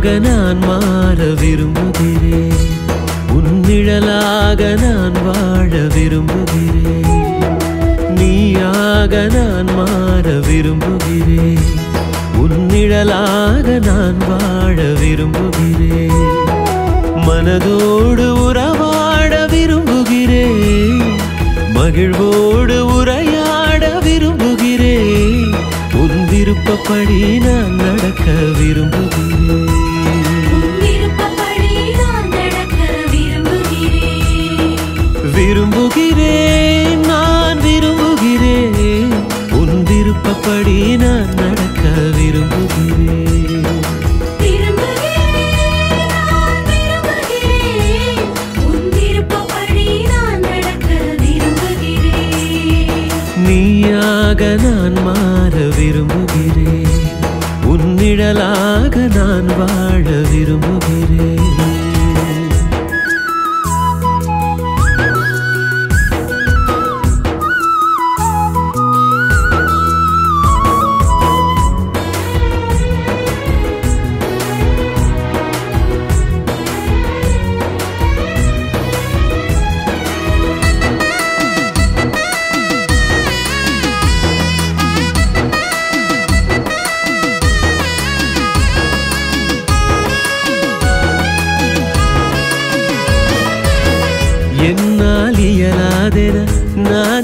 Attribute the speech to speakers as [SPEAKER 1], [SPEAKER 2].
[SPEAKER 1] நீயாக நான் மாற விரும்புகிறேன் உன் நிழலாக நான் வாழ விரும்புகிறேன் நீயாக நான் மாற விரும்புகிறேன் உன் நிழலாக நான் வாழ விரும்புகிறேன் மனதோடு உறவாட விரும்புகிறேன் மகிழ்வோடு உரையாட விரும்புகிறேன் உன் விருப்பப்படி நான் நடக்க விரும்புகிறேன்
[SPEAKER 2] உன் விருப்பப்படி நான் நடக்க விரும்புகிறேன்
[SPEAKER 1] விரும்புகிறேன் நான் விரும்புகிறேன் உன் விருப்பப்படி நான் நடக்க விரும்புகிறேன்
[SPEAKER 2] விரும்புகிறேன் நான் விரும்புகிறேன் உன் விருப்பப்படி நான் நடக்க விரும்புகிறேன்
[SPEAKER 1] நீயாக நான் மாற விரும்புகிறேன் உன் நிழலாக நான் வாழ விரும்புகிறேன் என்னால் இயலாதென நான்